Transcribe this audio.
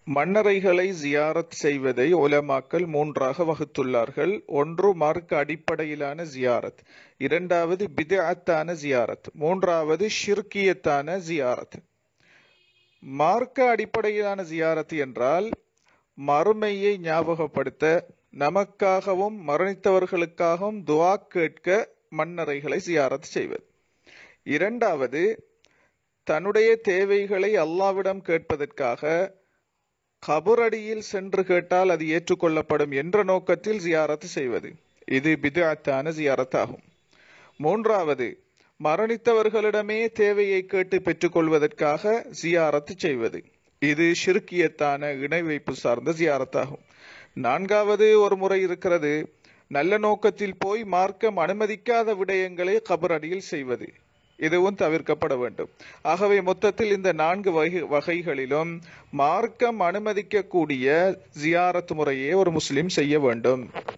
மன்னரைகளை ஜியாரத் செய்வதை உலமாக்கல் மூன்றாக வகுத்துள்ளார்கள் ஒன்று மார்க்க அடிப்படையிலான ஜியாரத் இரண்டாவது பிதஅத்தான ஜியாரத் மூன்றாவது ஷிர்கியத்தான ஜியாரத் மார்க்க அடிப்படையிலான ஜியாரத் என்றால் மறுமையை ஞாபகப்படுத்த நமக்காகவும் மரணித்தவர்களுக்காகவும் துவா கேட்க மன்னரைகளை ஜியாரத் செய்வது இரண்டாவது தன்னுடைய தேவைகளை அல்லாவிடம் கேட்பதற்காக கபரடியில் சென்று கேட்டால் அது ஏற்றுக்கொள்ளப்படும் என்ற நோக்கத்தில் ஜியாரத் செய்வது இது பிதாத்தான ஜியாரத் ஆகும் மூன்றாவது மரணித்தவர்களிடமே தேவையை கேட்டு பெற்றுக்கொள்வதற்காக ஜியாரத் செய்வது இது ஷிருக்கியத்தான இணை வைப்பு சார்ந்த ஜியாரத் ஆகும் நான்காவது ஒரு முறை இருக்கிறது நல்ல நோக்கத்தில் போய் மார்க்கம் அனுமதிக்காத விடயங்களை கபரடியில் செய்வது இதுவும் தவிர்க்கப்பட வேண்டும் ஆகவே மொத்தத்தில் இந்த நான்கு வகை வகைகளிலும் மார்க்கம் அனுமதிக்கக்கூடிய ஜியாரத் முறையே ஒரு முஸ்லிம் செய்ய வேண்டும்